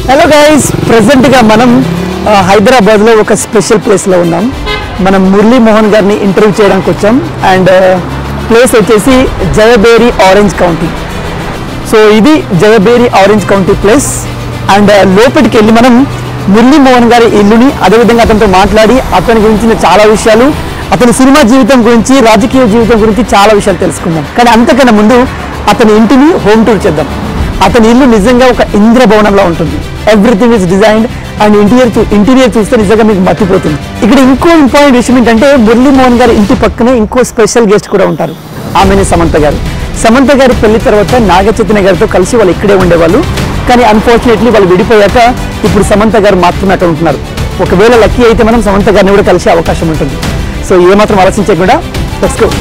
hello guys ప్రెసెంట్గా మనం ఆ, హైదరాబాద్లో ఒక స్పెషల్ ప్లేస్లో ఉన్నాం మనం మురళీ మోహన్ గారిని ఇంటర్వ్యూ చేయడానికి వచ్చాం అండ్ ప్లేస్ వచ్చేసి జయబేరి ఆరెంజ్ కౌంటీ సో ఇది Jayaberi orange county place and లోపలికి వెళ్ళి మనం మురళీ మోహన్ గారి ఇల్లుని అదేవిధంగా అతనితో మాట్లాడి అతని గురించిన చాలా విషయాలు అతని సినిమా జీవితం గురించి రాజకీయ జీవితం గురించి చాలా విషయాలు తెలుసుకుందాం కానీ అంతకన్నా ముందు అతని ఇంటిని హోమ్ టూర్ చేద్దాం అతని ఇల్లు నిజంగా ఒక ఇంద్రభవనంలో ఉంటుంది everything is designed and interior interior చూస్తే నిజంగా మీకు మర్చిపోతుంది ఇక్కడ ఇంకో ఇంపార్టెంట్ విషయం ఏంటంటే మురళీ మోహన్ గారి ఇంటి పక్కనే ఇంకో స్పెషల్ గెస్ట్ కూడా ఉంటారు ఆమెనే సమంత గారు సమంత గారి పెళ్లి తర్వాత నాగ చైతన్య గారితో కలిసి వాళ్ళు ఇక్కడే ఉండేవాళ్ళు కానీ అన్ఫార్చునేట్లీ వాళ్ళు విడిపోయాక ఇప్పుడు సమంత గారు మాత్రమే అక్కడ ఉంటున్నారు ఒకవేళ లక్కీ అయితే మనం సమంత గారిని కూడా కలిసే అవకాశం ఉంటుంది సో ఏమాత్రం ఆలోచించకుండా లెట్స్ గో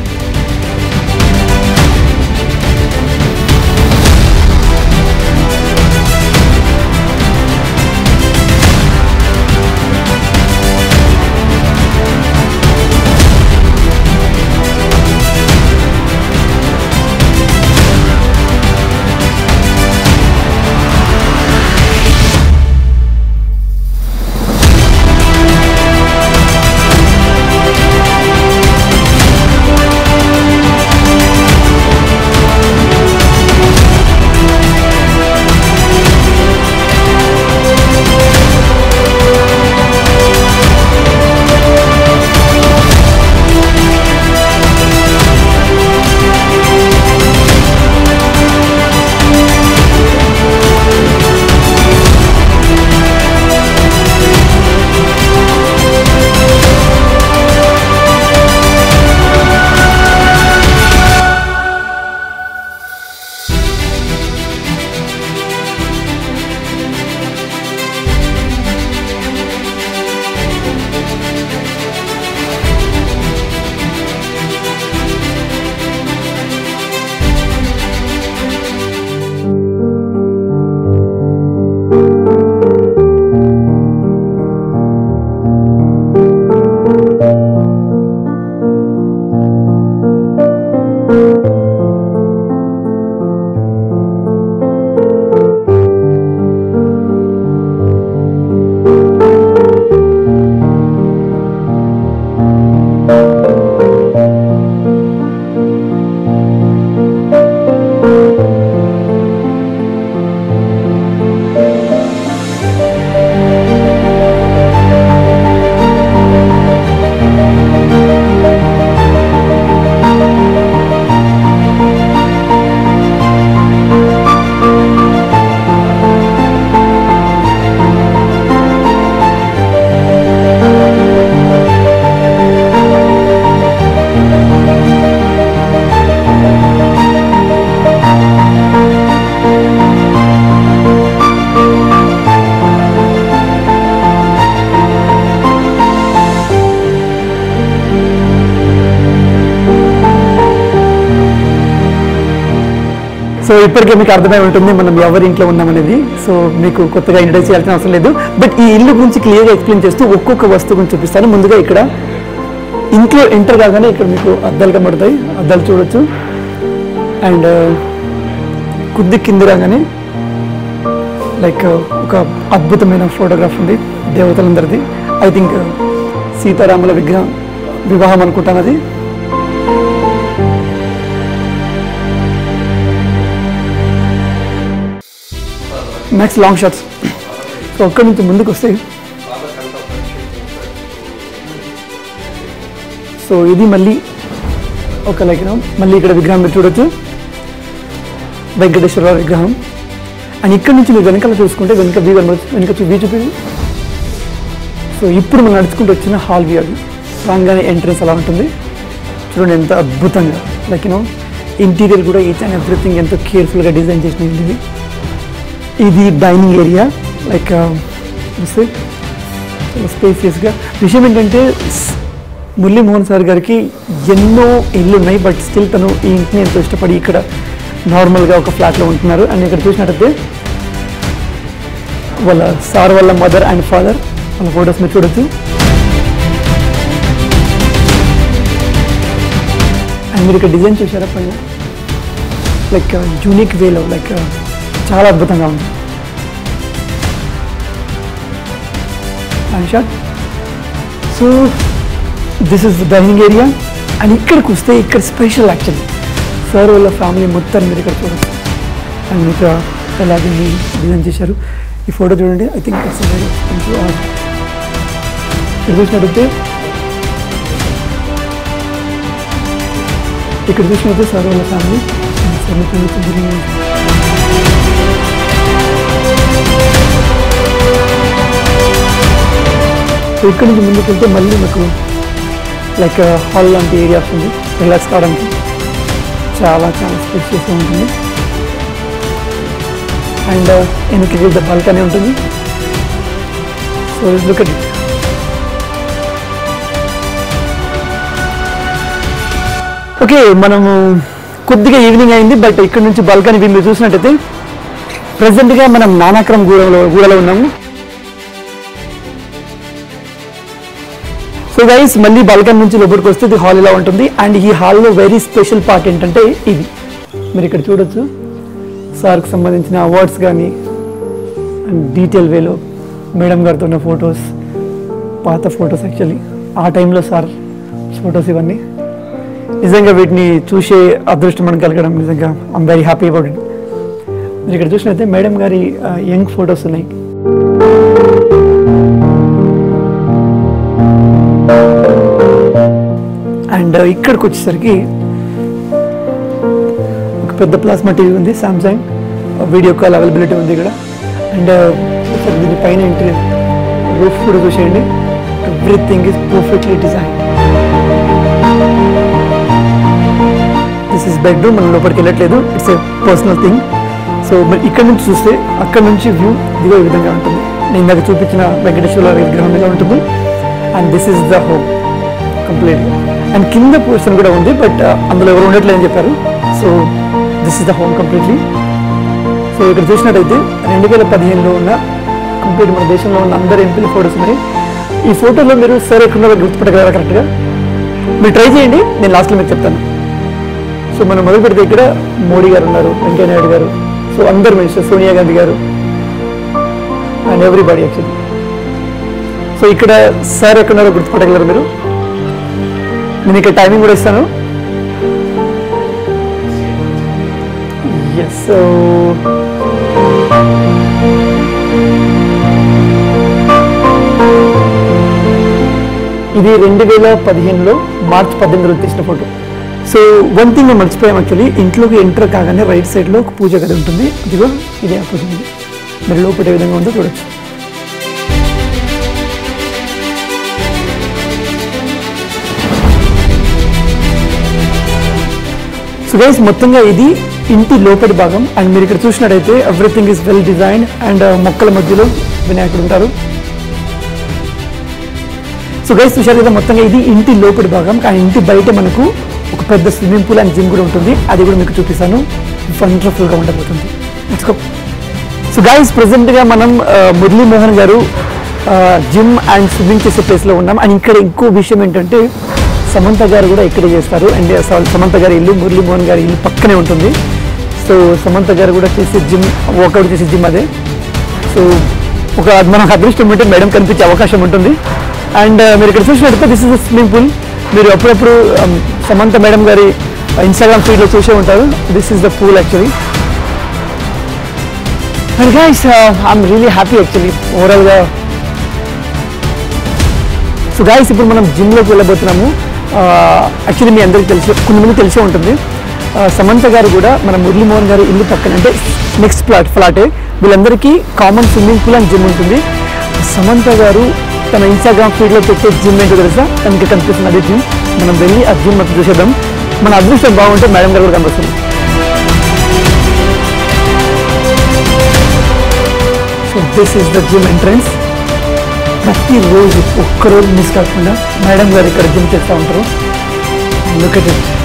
సో ఇప్పటికే మీకు అర్థమై ఉంటుంది మనం ఎవరి ఇంట్లో ఉన్నామనేది సో మీకు కొత్తగా ఇంట్రడ్యూస్ చేయాల్సిన అవసరం లేదు బట్ ఈ ఇల్లు గురించి క్లియర్గా ఎక్స్ప్లెయిన్ చేస్తూ ఒక్కొక్క వస్తువు గురించి చూపిస్తాను ముందుగా ఇక్కడ ఇంట్లో ఎంటర్ కాగానే ఇక్కడ మీకు అద్దాలు కనబడతాయి అద్దాలు చూడొచ్చు అండ్ కుద్ది కింద రాగానే లైక్ ఒక అద్భుతమైన ఫోటోగ్రాఫ్ ఉంది దేవతలందరిది ఐ థింక్ సీతారాముల విగ్రహం వివాహం అనుకుంటాను అది నెక్స్ట్ లాంగ్ షాట్స్ సో అక్కడి నుంచి ముందుకు వస్తే సో ఇది మళ్ళీ ఒక లైక్ మళ్ళీ ఇక్కడ విగ్రహం మీరు చూడొచ్చు వెంకటేశ్వర విగ్రహం అండ్ ఇక్కడ నుంచి మీరు వెనకాల చూసుకుంటే వెనక వ్యూ కనబడచ్చు వెనక వ్యూ చూపి సో ఇప్పుడు మనం నడుచుకుంటూ వచ్చిన హాల్ వ్యూ అది రాగానే ఎంట్రన్స్ అలా ఉంటుంది చూడండి ఎంత అద్భుతంగా లైక్ యూనో ఇంటీరియర్ కూడా ఈచ్ అండ్ ఎవ్రీథింగ్ ఎంతో కేర్ఫుల్గా డిజైన్ చేసిన ఇల్లు ఇది ఇది డైనింగ్ ఏరియా లైక్ చూస్తే చాలా స్పేసియస్గా విషయం ఏంటంటే స్- మురళీ మోహన్ సార్ గారికి ఎన్నో ఇల్లు ఉన్నాయి బట్ స్టిల్ తను ఈ ఇంటిని ఎంతో ఇష్టపడి ఇక్కడ నార్మల్గా ఒక ఫ్లాట్లో ఉంటున్నారు అండ్ ఇక్కడ చూసినట్టయితే వాళ్ళ సార్ వాళ్ళ మదర్ అండ్ ఫాదర్ వాళ్ళ ఫొటోస్ మీరు చూడొచ్చు అండ్ మీరు ఇక్కడ డిజైన్ చూసారా పైన లైక్ యూనిక్ వేలో లైక్ చాలా అద్భుతంగా ఉంది fan shot so this is the dining area and ఇక్కడికి వస్తే ఇక్కడ స్పెషల్ యాక్చువల్లీ సార్ వాళ్ళ ఫ్యామిలీ మొత్తం మీరు ఇక్కడ చూడొచ్చు అండ్ మీకు ఎలాగే డిజైన్ చేశారు ఈ ఫోటో చూడండి ఐ థింక్ ఇట్స్ వెరీ ఇక్కడ చూసినట్టయితే ఇక్కడ చూసినట్టు సార్ వాళ్ళ ఫ్యామిలీ సో ఇక్కడ నుంచి ముందుకు వెళ్తే మళ్ళీ మీకు లైక్ హాల్ లాంటి ఏరియా వస్తుంది రిలాక్స్ కావడానికి చాలా చాలా స్పేషియస్గా ఉంటుంది అండ్ వెనక్కి వెళ్తే బాల్కనీ ఉంటుంది so look at it okay మనము కొద్దిగా ఈవినింగ్ అయింది బట్ ఇక్కడ నుంచి బాల్కనీ వ్యూ మీరు చూసినట్టయితే ప్రజెంట్గా మనం నానాక్రమ్ గూడలో గూడలో ఉన్నాము సో గైస్ మళ్ళీ బాల్కనీ నుంచి లోపలికి వస్తే ఇది హాల్ ఇలా ఉంటుంది అండ్ ఈ హాల్లో వెరీ స్పెషల్ పార్ట్ ఏంటంటే ఇది మీరు ఇక్కడ చూడొచ్చు సార్కి సంబంధించిన అవార్డ్స్ కానీ అండ్ డీటెయిల్ వేలో మేడం గారితో ఉన్న ఫొటోస్ పాత ఫొటోస్ యాక్చువల్లీ ఆ టైంలో సార్ ఫొటోస్ ఇవన్నీ నిజంగా వీటిని చూసే అదృష్టం మనకు కలగడం నిజంగా I'm very happy about it మీరు ఇక్కడ చూసినట్లయితే మేడం గారి యంగ్ ఫొటోస్ ఉన్నాయి అండ్ ఇక్కడికి వచ్చేసరికి ఒక పెద్ద ప్లాస్మా టీవీ ఉంది సామ్సంగ్ వీడియో కాల్ అవైలబిలిటీ ఉంది ఇక్కడ అండ్ ఒకసారి దీని పైన ఎంట్రీ రూఫ్ కూడా చూసేయండి everything is perfectly design this is bedroom మనం లోపలికి వెళ్ళట్లేదు it's a personal thing so మరి ఇక్కడ నుంచి చూస్తే అక్కడ నుంచి వ్యూ ఇదిగో ఈ విధంగా ఉంటుంది నేను ఇందాక చూపించిన వెంకటేశ్వర విగ్రహం మీద ఉంటుంది and this is the home కంప్లీట్గా అండ్ కింద పోర్షన్ కూడా ఉంది బట్ అందులో ఎవరు ఉండట్లేదని చెప్పారు so this is the home completely so ఇక్కడ చూసినట్టయితే రెండు వేల పదిహేనులో ఉన్న కంప్లీట్ మన దేశంలో ఉన్న అందరు ఎంపీల ఫోటోస్ ఉన్నాయి ఈ ఫోటోలో మీరు సరే ఎక్కడున్నారో గుర్తుపట్టగలరా కరెక్ట్గా మీరు ట్రై చేయండి నేను లాస్ట్లో మీకు చెప్తాను సో మనం మొదలు పెడితే ఇక్కడ మోడీ గారు ఉన్నారు వెంకయ్య నాయుడు గారు సో అందరు minister Sonia Gandhi garu and everybody actually so ఇక్కడ సార్ ఎక్కడున్నారో గుర్తుపట్టగలరు మీరు నేను ఇక్కడ టైమింగ్ కూడా ఇస్తాను ఎస్ సో ఇది రెండు వేల పదిహేనులో మార్చ్ పద్దెనిమిదిలో తీసిన ఫోటో సో వన్ థింగ్ మేము మర్చిపోయాం యాక్చువల్లీ ఇంట్లోకి ఎంటర్ కాగానే రైట్ సైడ్లో ఒక పూజ గది ఉంటుంది ఇదిగో ఇదే ఆ పూజ గది మీరు లోపల ఏ విధంగా ఉందో చూడొచ్చు సో గైస్ మొత్తంగా ఇది ఇంటి లోపలి భాగం అండ్ మీరు ఇక్కడ చూసినట్టయితే everything is well designed and మొక్కల మధ్యలో వినాయకుడు ఉంటారు సో గైస్ చూశారు కదా మొత్తంగా ఇది ఇంటి లోపలి భాగం కానీ ఇంటి బయట మనకు ఒక పెద్ద స్విమ్మింగ్ పూల్ అండ్ జిమ్ కూడా ఉంటుంది అది కూడా మీకు చూపిస్తాను వండర్ఫుల్గా ఉండబోతుంది లెట్స్ గో సో గైస్ ప్రెసెంట్గా మనం ఆ, మురళీ మోహన్ గారు జిమ్ అండ్ స్విమ్మింగ్ చేసే ప్లేస్లో ఉన్నాం అండ్ ఇక్కడ ఇంకో విషయం ఏంటంటే సమంత గారు కూడా ఇక్కడే చేస్తారు అండ్ అసలు సమంత గారి ఇల్లు మురళీ మోహన్ గారి ఇల్లు పక్కనే ఉంటుంది సో సమంత గారు కూడా చేసే జిమ్ వర్కౌట్ చేసే జిమ్ అదే సో ఒక మనకు అదృష్టం ఉంటే మేడం కనిపించే అవకాశం ఉంటుంది అండ్ మీరు ఇక్కడ చూసినట్టు దిస్ ఇస్ స్విమ్మింగ్ పూల్ మీరు అప్పుడప్పుడు um, Samantha madam garu Instagram ఫీడ్లో చూసే ఉంటారు this is the pool actually and guys I'm really happy actually ఓవరాల్గా సో గాయస్ ఇప్పుడు మనం జిమ్లోకి వెళ్ళబోతున్నాము యాక్చువల్లీ మీ అందరికీ తెలిసి కొన్ని మంది తెలిసే ఉంటుంది ఆ, సమంత గారు కూడా మన మురళీమోహన్ గారి ఇల్లు పక్కన అంటే నెక్స్ట్ ఫ్లాట్ ఫ్లాటే వీళ్ళందరికీ common swimming pool and gym ఉంటుంది సమంత గారు తన ఇన్స్టాగ్రామ్ ఫీడ్లో పెట్టే జిమ్ ఏంటో తెలుసా తనకి కనిపిస్తుంది అదే జిమ్ మనం వెళ్ళి ఆ జిమ్ మొత్తం చూసేద్దాం మన అదృష్టం బాగుంటే మేడం గారు కూడా కనిపిస్తుంది so this is the gym entrance ప్రతిరోజు ఒక్కరోజు మిస్ కాకుండా మేడం గారు ఇక్కడ జిమ్ చేస్తూ ఉంటారు లుక్ అట్ ఇట్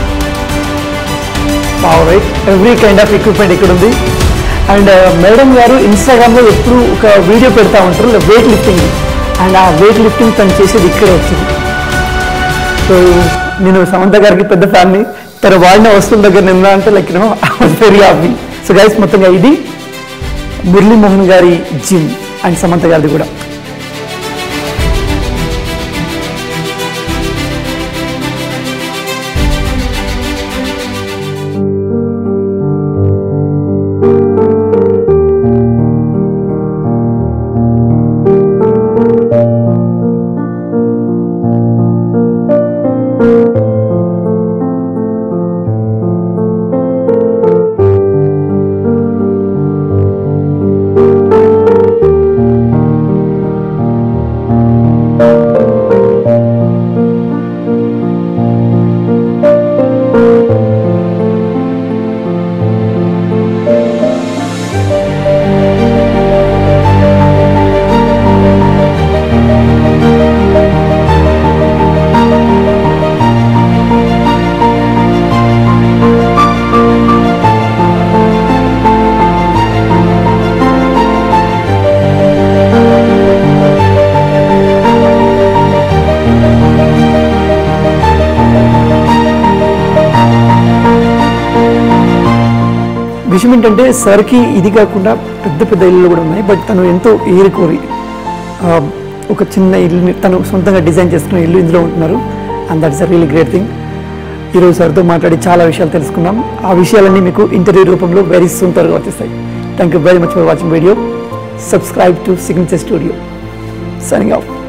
పావ్ right every kind of equipment ఇక్కడ ఉంది అండ్ మేడం గారు ఇన్స్టాగ్రామ్లో ఎప్పుడు ఒక వీడియో పెడతా ఉంటారు వెయిట్ లిఫ్టింగ్ అండ్ ఆ వెయిట్ లిఫ్టింగ్ తను చేసేది ఇక్కడే వచ్చింది సో నేను సమంత గారికి పెద్ద ఫ్యాన్ని తన వాడిన వస్తువుల దగ్గర నిన్నా అంటే like no very happy so guys మొత్తంగా ఇది మురళీ మోహన్ గారి జిమ్ అండ్ సమంత గారిది కూడా విషయం ఏంటంటే సార్కి ఇది కాకుండా పెద్ద పెద్ద ఇల్లు కూడా ఉన్నాయి బట్ తను ఎంతో ఏరుకోరి ఆ, ఒక చిన్న ఇల్లుని తను సొంతంగా డిజైన్ చేసుకున్న ఇల్లు ఇందులో ఉంటున్నారు and that's a really great thing ఈరోజు సార్తో మాట్లాడి చాలా విషయాలు తెలుసుకున్నాం ఆ విషయాలన్నీ మీకు ఇంటర్వ్యూ రూపంలో వెరీ సూన్ త్వరగా వచ్చేస్తాయి thank you very much for watching video subscribe to signature studio signing of